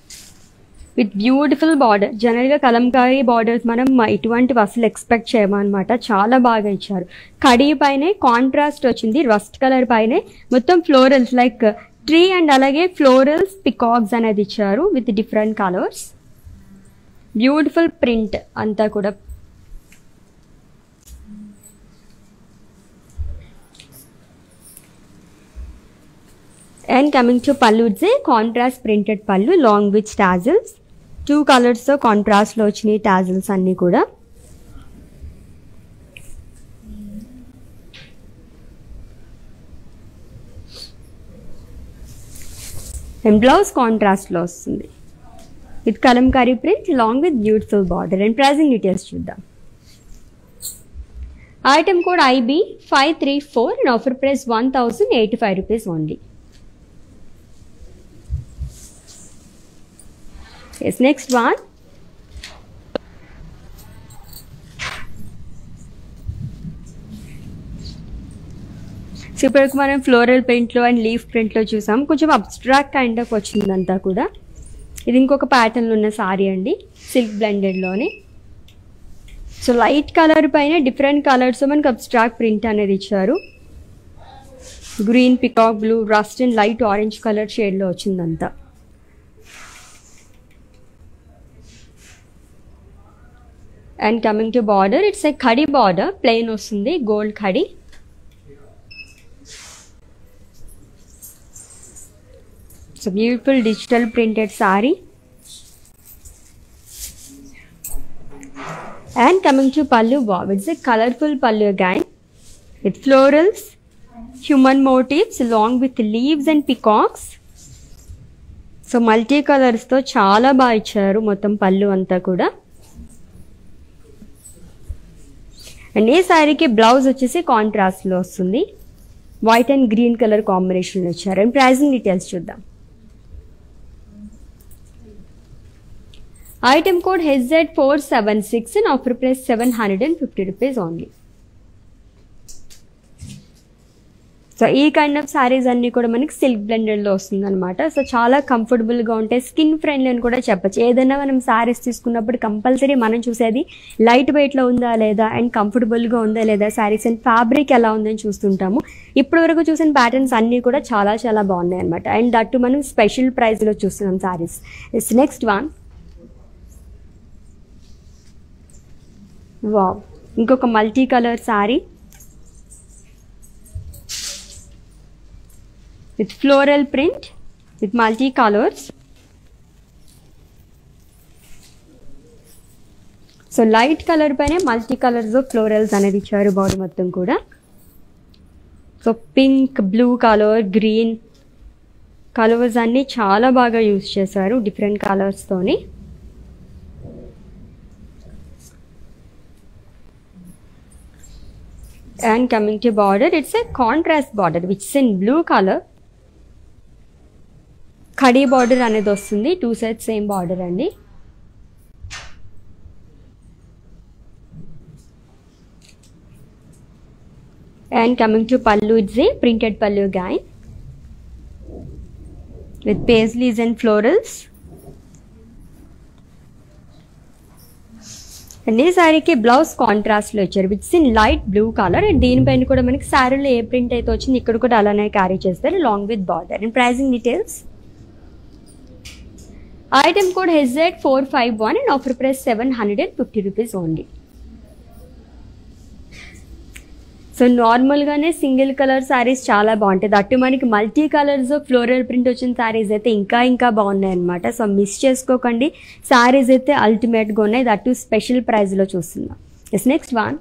విత్ బ్యూటిఫుల్ బార్డర్ జనరల్గా కలంకారీ బార్డర్స్ మనం ఇటువంటివి అసలు ఎక్స్పెక్ట్ చేయమన్నమాట చాలా బాగా ఇచ్చారు కడీ పైనే కాంట్రాస్ట్ వచ్చింది రస్ట్ కలర్ పైనే మొత్తం ఫ్లోరల్స్ లైక్ ట్రీ అండ్ అలాగే ఫ్లోరల్స్ పికాక్స్ అనేది ఇచ్చారు with different colours beautiful print అంతా కూడా and coming to pallu it's a contrast printed pallu long with tassels two కలర్స్తో కాంట్రాస్ట్లో వచ్చినాయి టాజిల్స్ అన్నీ కూడా అండ్ బ్లౌజ్ కాంట్రాస్ట్లో వస్తుంది with kalamkari print long with beautiful border and pricing details చూద్దాం item code IB five three four and offer price one thousand eighty five rupees only yes next one so ఇప్పటికి మనం floral ప్రింట్లో and leaf ప్రింట్లో చూసాం కొంచెం abstract kind of వచ్చిందంతా కూడా ఇది ఇంకొక ప్యాటర్న్ ఉన్న సారీ అండి సిల్క్ బ్లెండెడ్లోని సో లైట్ కలర్ పైన డిఫరెంట్ కలర్స్ మనకి అబ్స్ట్రాక్ట్ ప్రింట్ అనేది ఇచ్చారు green peacock blue rust and light orange colour షేడ్లో వచ్చిందంతా and coming to border it's a khadi border plain వస్తుంది gold khadi so beautiful digital printed sari and coming to pallu బాబ్ it's a colourful pallu again with florals human motifs long with leaves and peacocks so multi కలర్స్తో చాలా బాగా ఇచ్చారు మొత్తం పళ్ళు అంతా కూడా అండ్ ఈ శారీకి బ్లౌజ్ వచ్చేసి కాంట్రాస్ట్లో వస్తుంది వైట్ అండ్ గ్రీన్ కలర్ కాంబినేషన్లో ఇచ్చారు అండ్ ప్రైజింగ్ డీటెయిల్స్ చూద్దాం item code HZ four seven six and offer price seven hundred and fifty rupees only so ఈ కైండ్ ఆఫ్ శారీస్ అన్నీ కూడా మనకి సిల్క్ బ్లెండెడ్లో వస్తుంది అనమాట సో చాలా కంఫర్టబుల్గా ఉంటాయి స్కిన్ ఫ్రెండ్లీ అని కూడా చెప్పచ్చు ఏదైనా మనం శారీస్ తీసుకున్నప్పుడు కంపల్సరీ మనం చూసేది లైట్ వెయిట్లో ఉందా లేదా అండ్ కంఫర్టబుల్గా ఉందా లేదా శారీస్ అండ్ ఫ్యాబ్రిక్ ఎలా ఉందని చూస్తుంటాము ఇప్పటి వరకు చూసిన ప్యాటర్న్స్ అన్నీ కూడా చాలా చాలా బాగున్నాయి అనమాట అండ్ దట్టు మనం స్పెషల్ ప్రైస్లో చూస్తున్నాం saris it's next one wow ఇంకొక multi colour sari with floral print with multi colors so light colour పైన మల్టీ కలర్స్ ఫ్లోరల్స్ అనేది ఇచ్చారు బాడీ మొత్తం కూడా so pink blue colour green colours అన్నీ చాలా బాగా యూజ్ చేశారు డిఫరెంట్ కలర్స్తోని and coming to border it's a contrast border which is in blue color ఖడీ బార్డర్ అనేది వస్తుంది టూ సైడ్ సేమ్ బార్డర్ అండి and coming to pallu it's a printed pallu again with paisleys and florals and ఈ శారీకి blouse కాంట్రాస్ట్లో ఇచ్చారు which is in light blue colour and దీనిపైన కూడా మనకి శారీలో ఏ ప్రింట్ అయితే వచ్చింది ఇక్కడ కూడా అలానే క్యారీ చేస్తారు long with border and pricing details item code HZ four five one and offer price seven hundred and fifty rupees only so నార్మల్గానే సింగిల్ కలర్ శారీస్ చాలా బాగుంటాయి అటు మనకి మల్టీ కలర్స్ ఫ్లోరల్ ప్రింట్ వచ్చిన శారీస్ అయితే ఇంకా ఇంకా బాగున్నాయి అనమాట సో మిస్ చేసుకోకండి శారీస్ అయితే అల్టిమేట్గా ఉన్నాయి దట్టు స్పెషల్ ప్రైస్లో చూస్తున్నాం ఎస్ నెక్స్ట్ వన్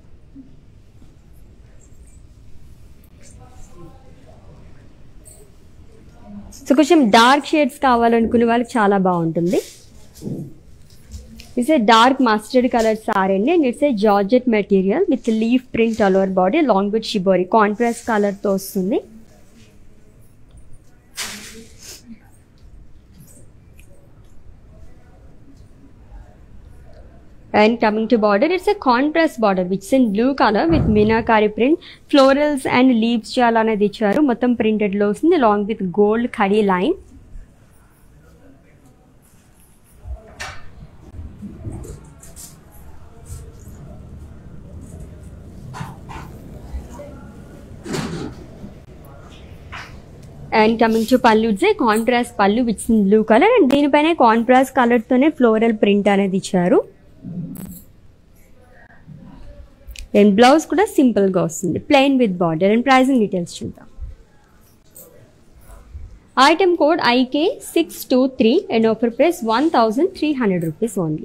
సో కొంచెం డార్క్ షేడ్స్ కావాలనుకునే వాళ్ళకి చాలా బాగుంటుంది it's a dark mustard colour sorry అండి and it's a georgette material with leaf print all over body long with shibori contrast కలర్తో వస్తుంది and coming to border it's a contrast border which is in blue color with meenakari print florals and leaves చాలా అనేది ఇచ్చారు మొత్తం ప్రింటెడ్ లో వస్తుంది long with gold khadi line and coming to pallu it's contrast pallu with blue colour and దీనిపైన contrast colour తోనే floral print అనేది ఇచ్చారు అండ్ బ్లౌజ్ కూడా సింపుల్ గా వస్తుంది plain with border and pricing details చూద్దాం item code IK six two three and offer price one thousand three hundred rupees only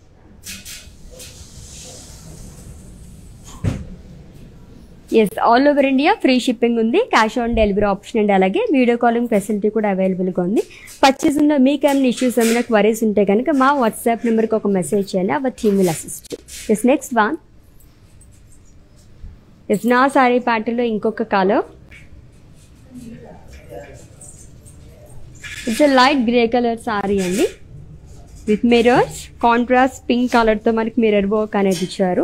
yes all over India free shipping ఉంది cash on delivery option and అలాగే video calling facility కూడా అవైలబుల్గా ఉంది పర్చేసింగ్లో మీకు ఏమైనా issues ఏమైనా queries ఉంటే కనుక మా వాట్సాప్ నెంబర్కి ఒక మెసేజ్ చేయండి our team will assist yes next one yes నా సారీ ప్యాటర్న్లో ఇంకొక colour it's light grey colour sorry అండి విత్ మిరర్స్ కాంట్రాస్ట్ పింక్ కలర్తో మనకి మిరర్ వర్క్ అనేది ఇచ్చారు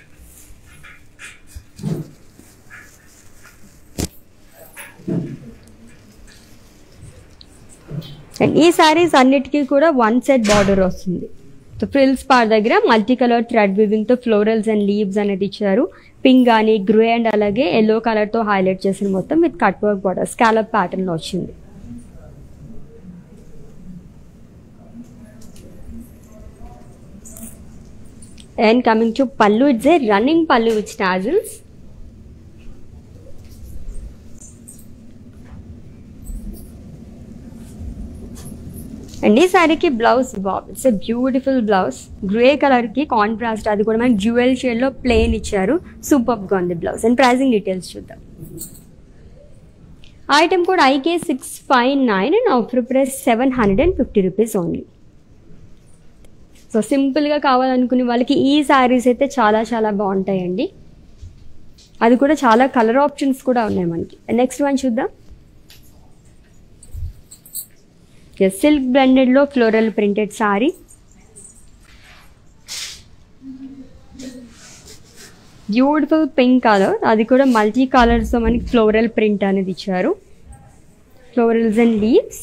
అండ్ ఈ సారీస్ అన్నిటికీ కూడా వన్ సెట్ బార్డర్ వస్తుంది సో ఫ్రిల్స్ పార్ దగ్గర మల్టీ కలర్ థ్రెడ్ వివింగ్తో ఫ్లోరల్స్ అండ్ లీవ్స్ అనేది ఇచ్చారు పింక్ కానీ గ్రే అండ్ అలాగే ఎల్లో కలర్తో హైలైట్ చేసిన మొత్తం with cut work border scallop ప్యాటర్న్లో వచ్చింది and coming to pallu it's a running pallu with tassels and ఈ శారీకి బ్లౌజ్ బాబ్ it's a beautiful blouse grey కలర్కి కాంట్రాస్ట్ అది కూడా మనకి జ్యువెల్ షేడ్లో ప్లెయిన్ ఇచ్చారు సూపర్గా ఉంది బ్లౌజ్ అండ్ ప్రైజింగ్ డీటెయిల్స్ చూద్దాం ఐటమ్ కూడా IK six five nine and offer price seven hundred and fifty rupees only so సింపుల్గా కావాలనుకునే వాళ్ళకి ఈ శారీస్ అయితే చాలా చాలా బాగుంటాయండి అది కూడా చాలా కలర్ ఆప్షన్స్ కూడా ఉన్నాయి మనకి నెక్స్ట్ వన్ చూద్దాం సిల్క్ బ్లెండెడ్లో floral printed sari beautiful pink colour అది కూడా మల్టీ కలర్స్తో మనకి ఫ్లోరల్ ప్రింట్ అనేది ఇచ్చారు ఫ్లోరల్స్ అండ్ లీవ్స్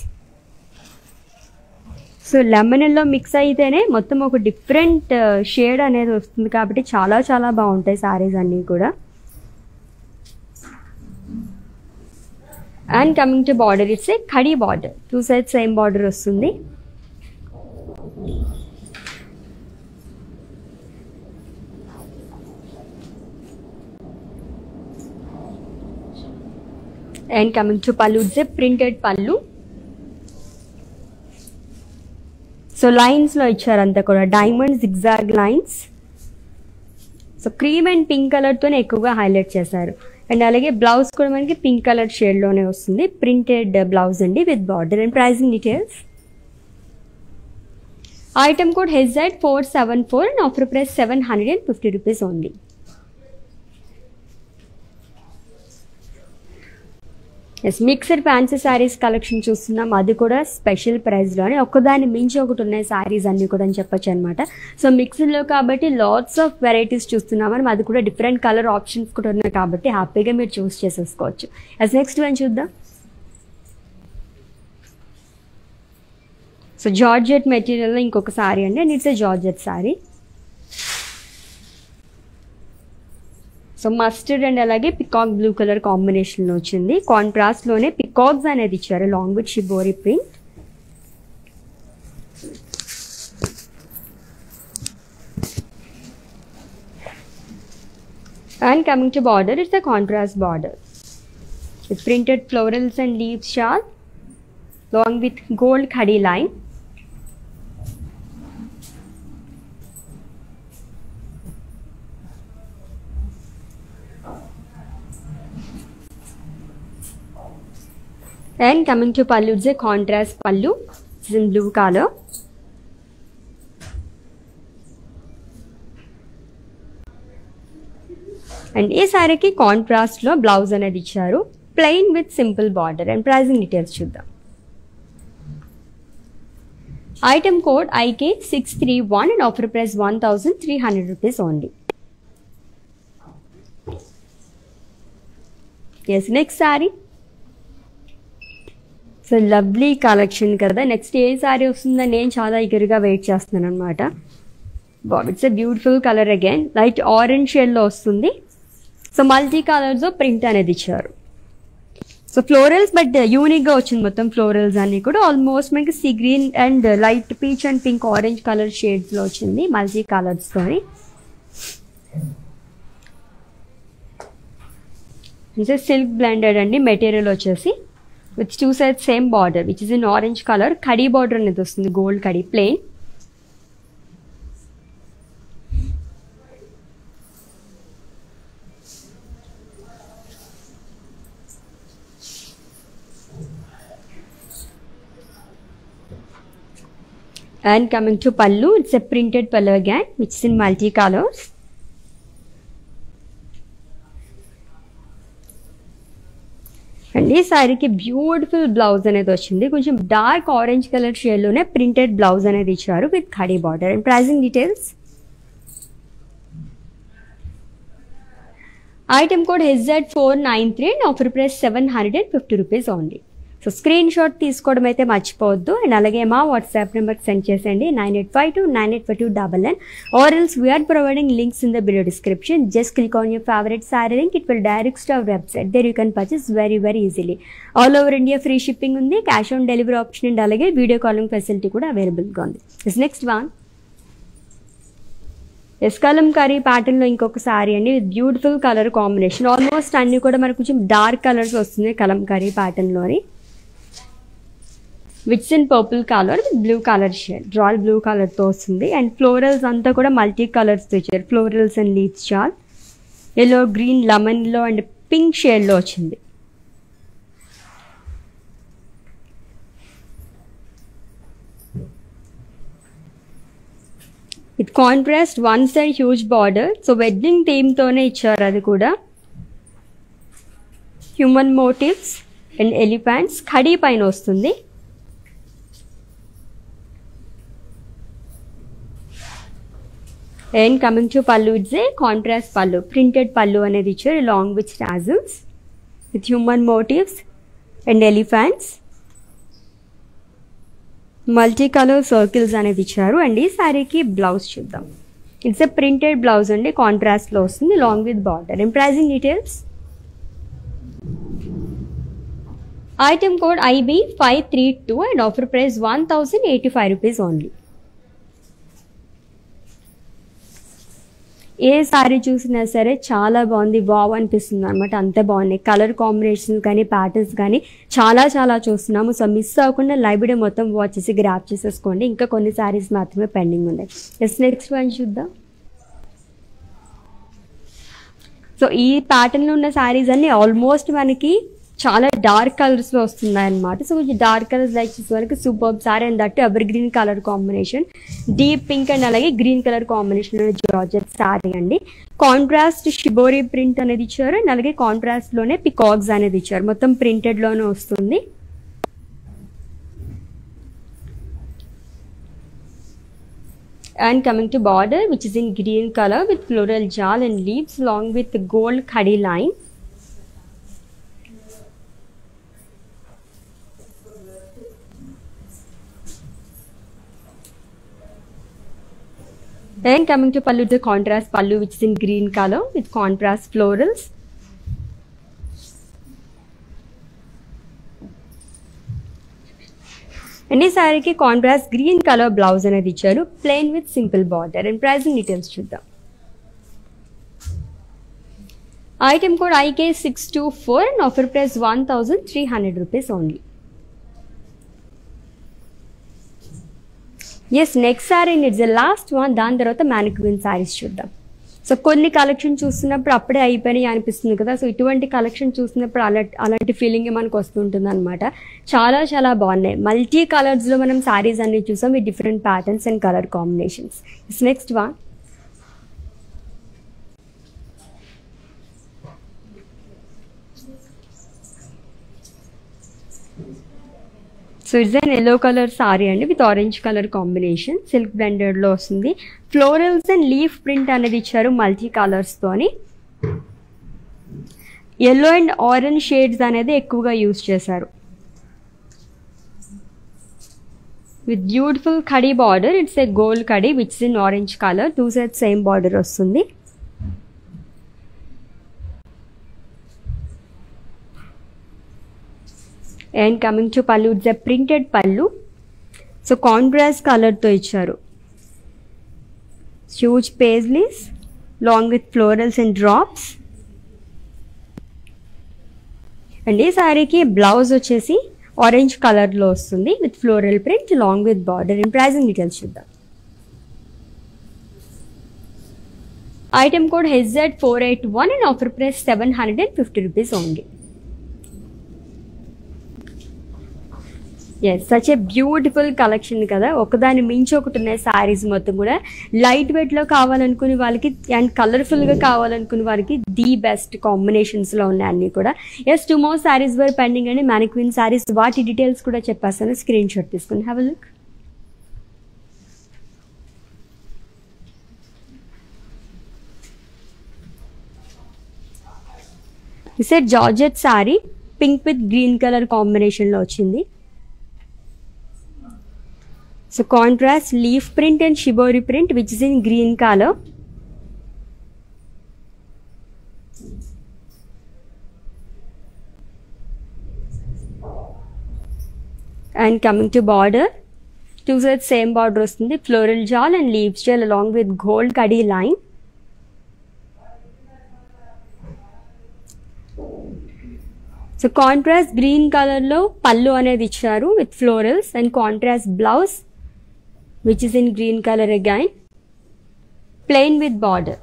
సో లెమనల్లో మిక్స్ అయితేనే మొత్తం ఒక డిఫరెంట్ షేడ్ అనేది వస్తుంది కాబట్టి చాలా చాలా బాగుంటాయి సారీస్ అన్నీ కూడా and coming to border it's a khadi border two side same border వస్తుంది and coming to pallu it's a printed pallu so లైన్స్లో ఇచ్చారు అంతా కూడా diamond zigzag lines so cream and pink కలర్తోనే ఎక్కువగా హైలైట్ చేశారు అండ్ అలాగే బ్లౌజ్ కూడా మనకి పింక్ కలర్ షేడ్లోనే వస్తుంది ప్రింటెడ్ బ్లౌజ్ అండి with border and pricing details item code HID four seven four and offer price seven hundred and fifty rupees only yes mixer fancy saris collection చూస్తున్నాం అది కూడా స్పెషల్ ప్రైస్లోనే ఒక్కదాన్ని మించి ఒకటి ఉన్నాయి శారీస్ అన్నీ కూడా అని చెప్పొచ్చు అనమాట సో మిక్సర్లో కాబట్టి లాట్స్ ఆఫ్ వెరైటీస్ చూస్తున్నాం మనం అది కూడా డిఫరెంట్ కలర్ ఆప్షన్స్ కూడా ఉన్నాయి కాబట్టి హ్యాపీగా మీరు చూస్ చేసేసుకోవచ్చు ఎస్ నెక్స్ట్ వన్ చూద్దాం సో జార్జెట్ మెటీరియల్లో ఇంకొక శారీ అండి and it's a georgette sari so mustard and అలాగే పికాక్ బ్లూ కలర్ కాంబినేషన్లో వచ్చింది కాంట్రాస్ట్లోనే పికాక్స్ అనేది ఇచ్చారు long with shibori print and coming to border it's a contrast border with printed florals and leaves షాల్ long with gold khadi line And coming to pallu, it's a contrast pallu. It's in blue color. And ఈ శారీకి కాంట్రాస్ట్లో blouse అనేది ఇచ్చారు plain with simple border and pricing details చూద్దాం item code IK six three one and offer price one thousand three hundred rupees only yes next sari so lovely collection కదా next a sari వస్తుందని నేను చాలా ఈగర్గా వెయిట్ చేస్తున్నాను అనమాట బాబ్ it's a beautiful colour again light orange షేడ్లో వస్తుంది సో మల్టీ కలర్స్లో ప్రింట్ అనేది ఇచ్చారు so so florals but unique గా వచ్చింది మొత్తం ఫ్లోరల్స్ అన్ని కూడా ఆల్మోస్ట్ మనకి sea green and light peach and pink orange colour shades లో వచ్చింది మల్టీ కలర్స్ తోని సిల్క్ బ్లెండెడ్ అండి మెటీరియల్ వచ్చేసి with two side same border which is in orange colour khadi border అనేది వస్తుంది gold khadi plain And coming to pallu, it's a printed pallu again, which is in multi colors. And ఈ శారీకి beautiful blouse అనేది వచ్చింది కొంచెం dark orange colour షేడ్లోనే printed blouse అనేది ఇచ్చారు with khadi border and pricing details item code HZ four nine three and offer price seven hundred and fifty rupees only so screenshot తీసుకోవడం అయితే మర్చిపోవద్దు అండ్ అలాగే మా వాట్సాప్ నెంబర్కి సెండ్ చేసేయండి nine eight five two nine eight five two double nine or else we're providing links in the below description just click on your favourite sari link it will direct to our website there you can purchase very very easily all over India free shipping ఉంది cash on delivery option and అలాగే video calling facility కూడా అవైలబుల్గా ఉంది yes next one ఎస్కాలం కర్రీ ప్యాటర్న్లో ఇంకొక సారీ అండి with beautiful colour combination almost అన్ని కూడా మనకు కొంచెం డార్క్ కలర్స్ వస్తుంది కలంకారీ ప్యాటర్న్లోని it's in purple colour with blue colour shade royal blue కలర్తో వస్తుంది అండ్ ఫ్లోరల్స్ అంతా కూడా మల్టీ కలర్స్తో ఇచ్చారు ఫ్లోరల్స్ అండ్ లీవ్స్ చాల్ ఎల్లో గ్రీన్ లెమన్లో అండ్ పింక్ షేడ్లో వచ్చింది with contrast one side huge border so wedding థీమ్తోనే ఇచ్చారు అది కూడా human motifs and elephants khadi పైన వస్తుంది and coming to pallu it's a contrast పళ్ళు ప్రింటెడ్ పళ్ళు అనేది ఇచ్చారు లాంగ్ విత్ స్టాజిల్స్ with human motifs and elephants multi colour circles అనేది ఇచ్చారు అండ్ ఈ శారీకి బ్లౌజ్ చూద్దాం ఇట్స్ ఎ ప్రింటెడ్ బ్లౌజ్ అండి కాంట్రాస్ట్లో వస్తుంది long with border and pricing details item code IB five three two and offer price one thousand eighty five rupees only a sari చూసినా సరే చాలా బాగుంది వావ్ అనిపిస్తుంది అనమాట అంతే బాగున్నాయి కలర్ కాంబినేషన్స్ కానీ ప్యాటర్న్స్ కానీ చాలా చాలా చూస్తున్నాము సో మిస్ అవ్వకుండా లైవ్ వీడియో మొత్తం వాచ్ చేసి గ్రాప్ చేసేసుకోండి ఇంకా కొన్ని సారీస్ మాత్రమే పెండింగ్ ఉన్నాయి ఎస్ నెక్స్ట్ వన్ చూద్దాం సో ఈ ప్యాటర్న్లో ఉన్న శారీస్ అన్ని ఆల్మోస్ట్ మనకి చాలా డార్క్ కలర్స్లో వస్తున్నాయి అనమాట సో కొంచెం డార్క్ కలర్స్ లైక్ చేసే వరకు super sari and that evergreen colour combination deep pink and అలాగే green colour combination georgette sari అండి కాంట్రాస్ట్ షిబోరీ ప్రింట్ అనేది ఇచ్చారు అండ్ అలాగే కాంట్రాస్ట్లోనే పికాక్స్ అనేది ఇచ్చారు మొత్తం ప్రింటెడ్లోనే వస్తుంది and coming to border which is in green color with floral jal and leaves along with gold khadi line then coming to pallu the contrast pallu which is in green color with contrast florals and ఈ శారీకి contrast green colour blouse అనేది ఇచ్చారు plain with simple border and pricing details చూద్దాం item code IK six two four and offer price one thousand three hundred rupees only yes next sari it's last one దాని తర్వాత mannequin saris చూద్దాం so కొన్ని collection చూస్తున్నప్పుడు అప్పుడే అయిపోయినాయి అనిపిస్తుంది కదా సో ఇటువంటి కలెక్షన్ చూసినప్పుడు అలా అలాంటి ఫీలింగ్ మనకు వస్తుంటుంది అనమాట చాలా చాలా బాగున్నాయి మల్టీ కలర్స్లో మనం శారీస్ అన్ని చూసాం with different patterns and colour combinations it's next one so it's an yellow colour sorry అండి with orange colour combination silk బ్లెండెడ్లో వస్తుంది ఫ్లోరల్స్ అండ్ లీఫ్ ప్రింట్ అనేది ఇచ్చారు మల్టీ కలర్స్తోని ఎల్లో అండ్ ఆరెంజ్ షేడ్స్ అనేది ఎక్కువగా యూస్ చేశారు with beautiful khadi border it's a gold khadi which in orange colour two side same border వస్తుంది and coming to pallu it's a printed pallu so contrast కలర్తో ఇచ్చారు huge paisleys long with florals and drops and ఈ శారీకి blouse వచ్చేసి orange కలర్లో వస్తుంది with floral print long with border and pricing details చూద్దాం item code HZ four eight one and offer price seven hundred and fifty rupees only yes such a beautiful collection కదా ఒకదాని మించి ఒకటి ఉన్నాయి శారీస్ మొత్తం కూడా లైట్ వెయిట్లో కావాలనుకునే వాళ్ళకి అండ్ కలర్ఫుల్గా కావాలనుకునే వారికి ది బెస్ట్ కాంబినేషన్స్లో ఉన్నాయి అన్నీ కూడా yes two more saris were pending అండి మ్యానిక్విన్ శారీస్ వాటి డీటెయిల్స్ కూడా చెప్పేస్తాను స్క్రీన్ షాట్ తీసుకుని హ్యావ్ లుక్ ఇసెట్ georgette sari pink with green colour కాంబినేషన్లో వచ్చింది so contrast leaf print and shibori print which is in green colour and coming to border two side same border వస్తుంది floral jaal and leaves జాల్ along with gold khadi line so contrast green కలర్లో పళ్ళు అనేది ఇచ్చారు with florals and contrast blouse which is in green colour again plain with border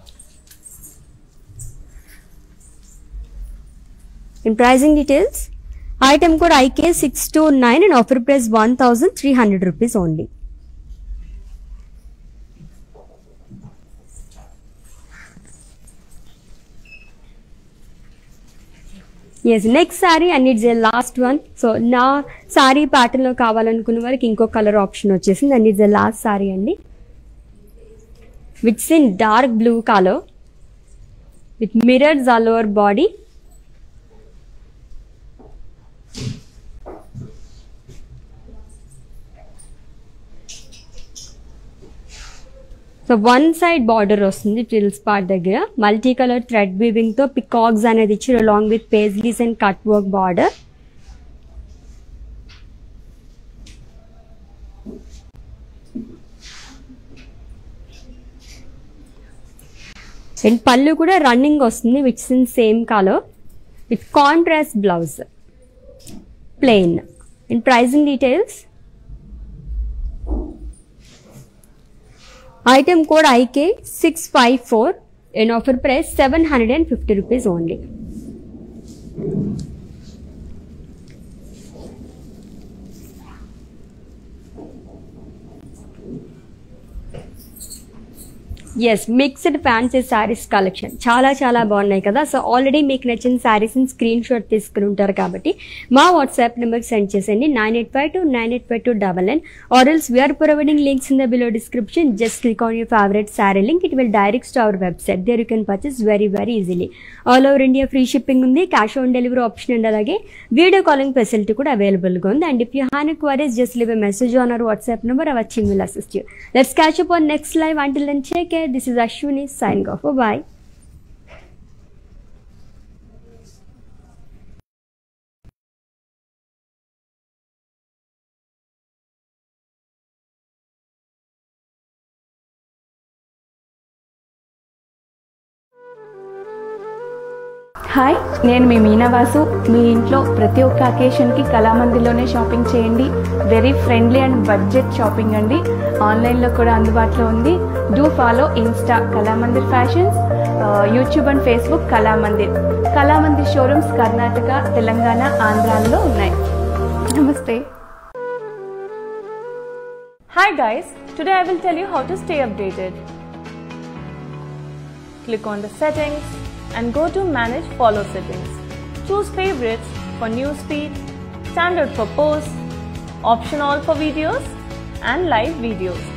in pricing details item కూడా IK six two nine and offer price one thousand three hundred rupees only yes next sari and it's a last one so నా శారీ ప్యాటర్న్లో కావాలనుకున్న వారికి ఇంకో colour option వచ్చేసింది and it's a last sari అండి విట్స్ in dark blue colour with mirrors all over body so one side border వస్తుంది frills part దగ్గర multi colour thread weaving తో పికాక్స్ అనేది ఇచ్చి along with paisleys and cut work border and pallu కూడా running వస్తుంది which in same colour with contrast blouse plain and pricing details item code IK six five four and offer price seven hundred and fifty rupees only yes mixed fancy saris collection చాలా చాలా బాగున్నాయి కదా so already మీకు నచ్చిన శారీస్ని screen screenshot తీసుకుని ఉంటారు కాబట్టి మా వాట్సాప్ నెంబర్కి సెండ్ చేసేయండి nine eight five two nine eight five two double nine or else we're providing links in the below description just click on your favourite sari link it will direct to our website there you can purchase very very easily all over India free shipping ఉంది cash on delivery option and అలాగే video calling facility కూడా అవైలబుల్గా ఉంది and if you have queries just leave a message on our WhatsApp number our team will assist you let's catch up on next live until then take care this is Ashwini signing off. Bye bye. Hi నేను మీ మీనావాసు మీ ఇంట్లో ప్రతి ఒక్క అకేషన్కి కళామందిర్లోనే shopping చేయండి very friendly and budget shopping అండి ఆన్లైన్లో కూడా అందుబాటులో ఉంది do follow Insta Kalamandir fashions YouTube and Facebook Kalamandir Kalamandir showrooms Karnataka Telangana ఆంధ్రాలో ఉన్నాయి నమస్తే hi guys today I will tell you how to stay updated Click on the settings and go to manage follow settings. Choose favorites for news feed, standard for posts, option all for videos and live videos.